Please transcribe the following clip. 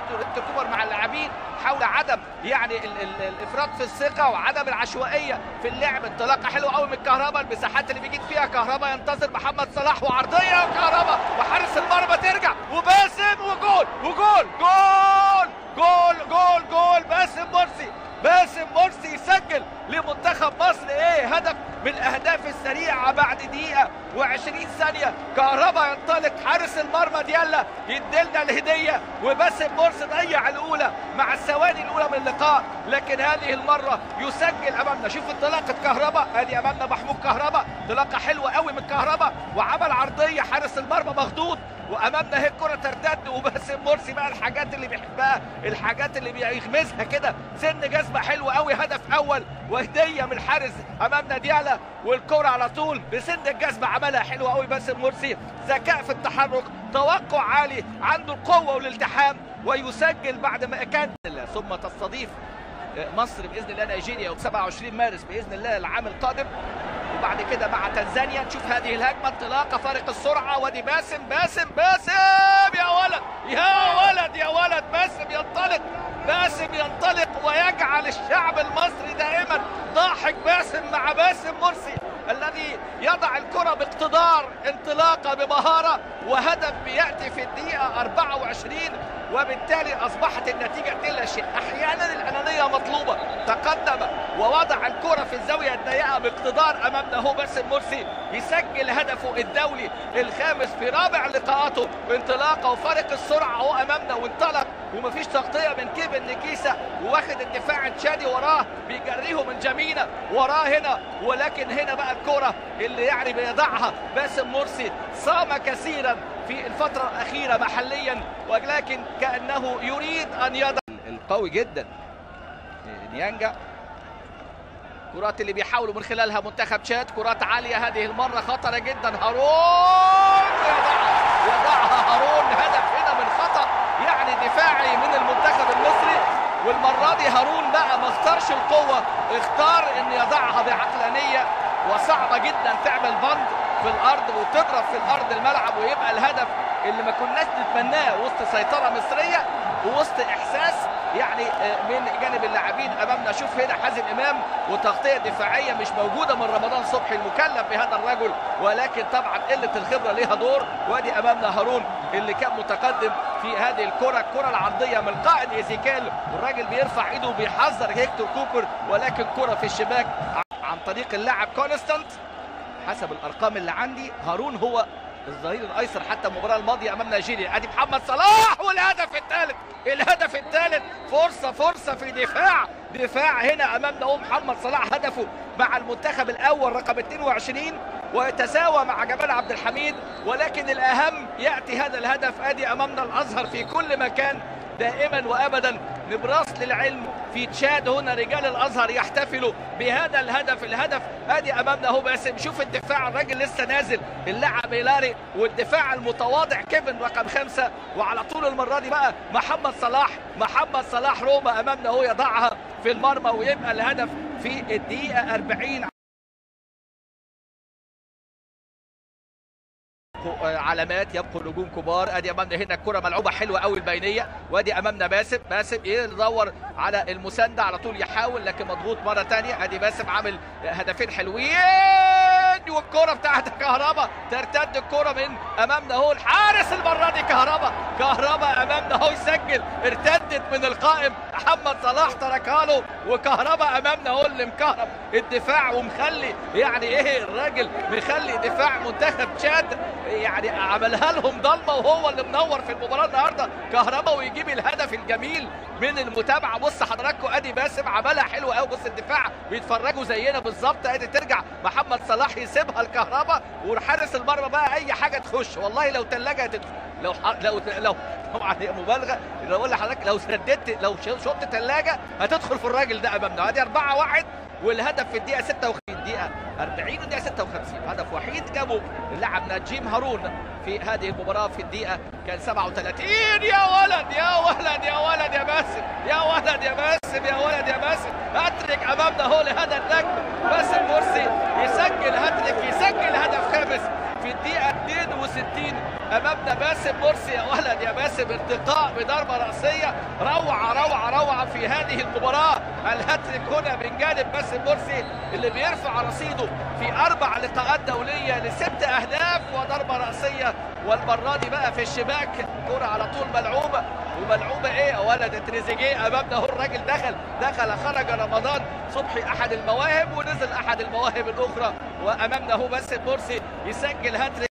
هيكتور كوبر مع اللاعبين حول عدم يعني ال ال الافراط في الثقه وعدم العشوائيه في اللعب انطلاقه حلوه قوي من كهربا المساحات اللي بيجيد فيها كهربا ينتظر محمد صلاح وعرضيه وكهربا وحارس المرمى ترجع وباسم وجول وجول جول جول جول جول باسم مرسي باسم مرسي يسجل لمنتخب مصر ايه هدف من الاهداف السريعه بعد دقيقه و20 ثانيه كهربا ينطلق حارس المرمى ديالا يديلنا الهديه وباسم مرسي ضيع الاولى مع الثواني الاولى من اللقاء لكن هذه المره يسجل امامنا شوف انطلاقه كهربا ادي امامنا محمود كهربا انطلاقه حلوه قوي من كهربا وعمل عرضيه حارس المرمى مخضوض وامامنا هي الكره ترتد وباسم مرسي بقى الحاجات اللي بيحبها الحاجات اللي بيغمزها كده سن جزمه حلوه قوي هدف اول وهديه من الحارس امامنا ديالا والكره على طول بسن الجزمه عملها حلوه قوي باسم مرسي ذكاء في التحرك توقع عالي عنده القوه والالتحام ويسجل بعد ما كان ثم تستضيف مصر باذن الله نيجيريا يوم 27 مارس باذن الله العام القادم وبعد كده مع تنزانيا نشوف هذه الهجمه انطلاقه فارق السرعه وادي باسم باسم باسم يا ولد يا ولد يا ولد باسم ينطلق باسم ينطلق ويجعل الشعب المصري دائما ضاحك باسم مع باسم مرسي الذي يضع الكرة باقتدار انطلاقة بمهارة وهدف بيأتي في الدقيقة 24 وبالتالي أصبحت النتيجة لا شيء أحيانا الأنانية مطلوبة تقدم ووضع الكرة في الزاوية الضيقة باقتدار أمامنا هو باسم مرسي يسجل هدفه الدولي الخامس في رابع لقاءاته بانطلاقة وفارق السرعة هو أمامنا وانطلق ومفيش تغطية من كيفن نكيسة واخد الدفاع تشادي وراه بيجريه من جمينة وراه هنا ولكن هنا بقى الكرة اللي يعني بيضعها باسم مرسي صام كثيرا في الفترة الأخيرة محليا ولكن كأنه يريد أن يضع القوي جدا نيانجا كرات اللي بيحاولوا من خلالها منتخب تشاد كرات عالية هذه المرة خطرة جدا هارون يضعها يضعها هارون هدف هنا من خطأ يعني دفاعي من المنتخب المصري والمرة دي هارون بقى ما اختارش القوة اختار ان يضعها بعقلانية وصعبة جدا تعمل بند في الارض وتضرب في الارض الملعب ويبقى الهدف اللي ما كناش نتمناه وسط سيطرة مصرية ووسط احساس يعني من جانب اللاعبين امامنا شوف هنا حازم امام وتغطيه دفاعيه مش موجوده من رمضان صبحي المكلف بهذا الرجل ولكن طبعا قله الخبره ليها دور وادي امامنا هارون اللي كان متقدم في هذه الكره الكره العرضيه من قائد ايزيكيل والراجل بيرفع ايده وبيحذر هيكتور كوبر ولكن كره في الشباك عن طريق اللاعب كونستانت حسب الارقام اللي عندي هارون هو الظهير الايسر حتى المباراه الماضيه امام نيجيريا ادي محمد صلاح والهدف الثالث الهدف الثالث فرصه فرصه في دفاع دفاع هنا امامنا هو محمد صلاح هدفه مع المنتخب الاول رقم 22 ويتساوى مع جمال عبد الحميد ولكن الاهم ياتي هذا الهدف ادي امامنا الازهر في كل مكان دائما وابدا نبراس للعلم في تشاد هنا رجال الازهر يحتفلوا بهذا الهدف الهدف ادي امامنا اهو باسم شوف الدفاع الراجل لسه نازل اللاعب هيلاري والدفاع المتواضع كيفن رقم خمسة وعلى طول المره دي بقى محمد صلاح محمد صلاح روما امامنا اهو يضعها في المرمى ويبقى الهدف في الدقيقه 40 علامات يبقوا نجوم كبار ادي امامنا هنا الكره ملعوبه حلوه قوي البينيه وادي امامنا باسم باسم يدور على المسانده على طول يحاول لكن مضغوط مره ثانيه ادي باسم عامل هدفين حلوين والكره بتاعت كهربا ترتد الكره من امامنا اهو الحارس المره دي كهربا كهربا امامنا اهو يسجل ارتدت من القائم محمد صلاح تركها له وكهربا امامنا اهو اللي مكهرب الدفاع ومخلي يعني ايه الراجل مخلي دفاع منتخب تشاد يعني عملها لهم ضلمه وهو اللي منور في المباراه النهارده كهربا ويجيب الهدف الجميل من المتابعه بص حضراتكم ادي باسم عملها حلوه قوي بص الدفاع بيتفرجوا زينا بالظبط ادي ترجع محمد صلاح يسيبها الكهربا وحارس المرمى بقى اي حاجه تخش والله لو ثلاجه هتدخل لو ح... لو لو طبعا هي مبالغه لو اقول لحضرتك لو سددت لو شطت ثلاجه هتدخل في الراجل ده امامنا ادي 4 1 والهدف في الدقيقه 56 الدقيقه 40 والدقيقه 56 هدف وحيد جابه اللاعب نجيم هارون في هذه المباراه في الدقيقه كان 37 يا ولد يا ولد يا ولد يا باسم يا ولد يا باسم يا ولد يا باسم هاتريك امامنا هو لهذا النجم باسم مرسي يسجل هاتريك يسجل هدف خامس في الدقيقه 62 امامنا باسم مرسي يا ولد يا باسم ارتقاء بضربه راسيه روعه روعه روعه في هذه المباراه الهاتريك هنا من جانب باسم مرسي اللي بيرفع رصيده في اربع لقاءات دوليه لست اهداف وضربه راسيه والمره دي بقى في الشباك كره على طول ملعوبه وملعوبه ايه يا ولد تريزيجيه امامنا اهو الراجل دخل دخل خرج رمضان صبحي احد المواهب ونزل احد المواهب الاخرى وامامنا اهو باسم مرسي يسجل هاتريك